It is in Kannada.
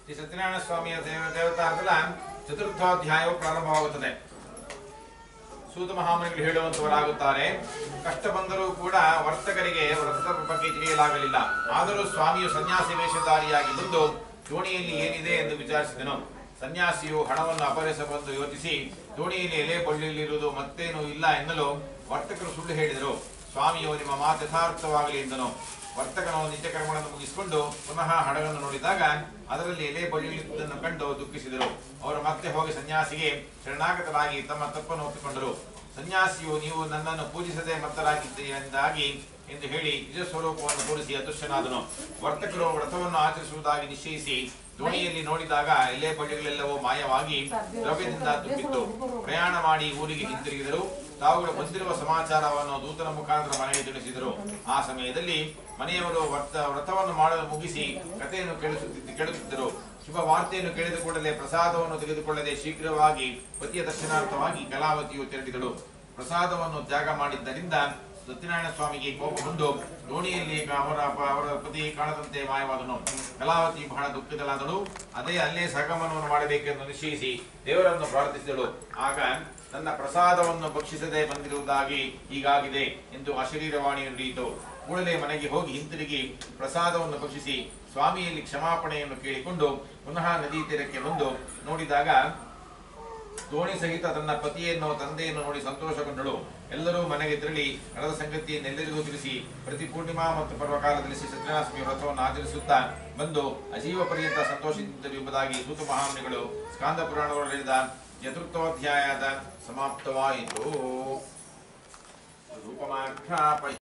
ಶ್ರೀ ಸತ್ಯನಾರಾಯಣ ಸ್ವಾಮಿಯ ದೇವ ದೇವತಾರ್ಧದ ಚತುರ್ಥಾಧ್ಯಾಯವು ಪ್ರಾರಂಭವಾಗುತ್ತದೆ ಸೂತ ಮಹಾಮನಿಗಳು ಹೇಳುವಂತವರಾಗುತ್ತಾರೆ ಕಷ್ಟ ಬಂದರೂ ಕೂಡ ವರ್ತಕರಿಗೆ ವ್ರತದ ಬಗ್ಗೆ ತಿಳಿಯಲಾಗಲಿಲ್ಲ ಆದರೂ ಸ್ವಾಮಿಯು ಸನ್ಯಾಸಿ ವೇಷಧಾರಿಯಾಗಿ ಬಂದು ದೋಣಿಯಲ್ಲಿ ಏನಿದೆ ಎಂದು ವಿಚಾರಿಸಿದನು ಸನ್ಯಾಸಿಯು ಹಣವನ್ನು ಅಪಹರಿಸಬಂದು ಯೋಚಿಸಿ ದೋಣಿಯಲ್ಲಿ ಎಲೆ ಬಳ್ಳಿಯಲ್ಲಿರುವುದು ಮತ್ತೇನೂ ಇಲ್ಲ ಎನ್ನಲು ವರ್ತಕರು ಸುಳ್ಳು ಹೇಳಿದರು ಸ್ವಾಮಿಯು ನಿಮ್ಮ ಮಾತು ಯಥಾರ್ಥವಾಗಲಿ ಎಂದನು ವರ್ತಕನು ನಿತ್ಯ ಕರ್ಮಗಳನ್ನು ಮುಗಿಸಿಕೊಂಡು ಪುನಃ ಹಡಗನ್ನು ನೋಡಿದಾಗ ಅದರಲ್ಲಿ ಎಲೆ ಬಳ್ಳಿಯುವುದನ್ನು ಕಂಡು ದುಃಖಿಸಿದರು ಅವರು ಮತ್ತೆ ಹೋಗಿ ಸನ್ಯಾಸಿಗೆ ಶರಣಾಗತರಾಗಿ ತಮ್ಮ ತಪ್ಪನ್ನು ಒಪ್ಪಿಕೊಂಡರು ಸನ್ಯಾಸಿಯು ನೀವು ನನ್ನನ್ನು ಪೂಜಿಸದೆ ಮತ್ತರಾಗಿದ್ದೀರೆಂದಾಗಿ ಎಂದು ಹೇಳಿ ನಿಜ ಸ್ವರೂಪವನ್ನು ತೋರಿಸಿ ಅದೃಶ್ಯನಾದನು ವರ್ತಕರು ವ್ರತವನ್ನು ಆಚರಿಸುವುದಾಗಿ ನಿಶ್ಚಯಿಸಿ ದೋಣಿಯಲ್ಲಿ ನೋಡಿದಾಗ ಎಲೆ ಬಳ್ಳಿಗಳೆಲ್ಲವೂ ಮಾಯವಾಗಿ ದ್ರವ್ಯದಿಂದ ತುಂಬಿತ್ತು ಪ್ರಯಾಣ ಮಾಡಿ ಊರಿಗೆ ಹಿಂತಿರುಗಿದರು ತಾವುಗಳು ಬಂದಿರುವ ಸಮಾಚಾರವನ್ನು ದೂತನ ಮುಖಾಂತರ ಮನೆಗೆ ತಿಳಿಸಿದರು ಆ ಸಮಯದಲ್ಲಿ ಮನೆಯವರು ವ್ರತ ವ್ರತವನ್ನು ಮಾಡಲು ಮುಗಿಸಿ ಕಥೆಯನ್ನು ಕೇಳಿಸುತ್ತಿದ್ದ ಕೇಳುತ್ತಿದ್ದರು ಶುಭ ವಾರ್ತೆಯನ್ನು ಕೇಳಿದ ಕೂಡಲೇ ಪ್ರಸಾದವನ್ನು ತೆಗೆದುಕೊಳ್ಳದೆ ಶೀಘ್ರವಾಗಿ ಪತಿಯ ದರ್ಶನಾರ್ಥವಾಗಿ ಕಲಾವತಿಯು ತೆರಳಿದಳು ಪ್ರಸಾದವನ್ನು ತ್ಯಾಗ ಮಾಡಿದ್ದರಿಂದ ಸತ್ಯನಾರಾಯಣ ಸ್ವಾಮಿಗೆ ಕೋಪ ಬಂದು ದೋಣಿಯಲ್ಲಿ ಅವರ ಅವರ ಪತಿ ಕಾಣದಂತೆ ಮಾಯವಾದನು ಕಲಾವತಿ ಬಹಳ ದುಃಖಿತಳಾದಳು ಅದೇ ಅಲ್ಲೇ ಸಹಗಮನವನ್ನು ಮಾಡಬೇಕೆಂದು ನಿಶ್ಚಯಿಸಿ ದೇವರನ್ನು ಪ್ರಾರ್ಥಿಸಿದಳು ಆಗ ತನ್ನ ಪ್ರಸಾದವನ್ನು ಭಕ್ಷಿಸದೆ ಬಂದಿರುವುದಾಗಿ ಹೀಗಾಗಿದೆ ಎಂದು ಅಶರೀರವಾಣಿ ನುಡಿಯಿತು ಕೂಡಲೇ ಮನೆಗೆ ಹೋಗಿ ಹಿಂತಿರುಗಿ ಪ್ರಸಾದವನ್ನು ಭಕ್ಷಿಸಿ ಸ್ವಾಮಿಯಲ್ಲಿ ಕ್ಷಮಾಪಣೆಯನ್ನು ಕೇಳಿಕೊಂಡು ಪುನಃ ನದಿ ತೀರಕ್ಕೆ ಬಂದು ನೋಡಿದಾಗ ದೋಣಿ ಸಹಿತ ತನ್ನ ಪತಿಯನ್ನು ತಂದೆಯನ್ನು ನೋಡಿ ಸಂತೋಷಗೊಂಡಳು ಎಲ್ಲರೂ ಮನೆಗೆ ತೆರಳಿ ನಡೆದ ಸಂಗತಿಯನ್ನೆಲ್ಲರಿಗೂ ತಿಳಿಸಿ ಪ್ರತಿ ಪೂರ್ಣಿಮಾ ಮತ್ತು ಪರ್ವಕಾಲದಲ್ಲಿ ಶ್ರೀ ಸತ್ಯನಾರಾಯಣ ವ್ರತವನ್ನು ಆಚರಿಸುತ್ತಾ ಬಂದು ಅಜೀವ ಪರ್ಯಂತ ಸಂತೋಷದಿಂದರು ಎಂಬುದಾಗಿ ಸೂತ ಮಹಾಮುನಿಗಳು ಸ್ಕಾಂದ ಪುರಾಣಗಳು ಹೇಳಿದ ಚತುರ್ಥೋಧ್ಯಾಯದ ಸಮಾಪ್ತವಾಯಿತು ರೂಪಮಾಖ್ಯಾಪ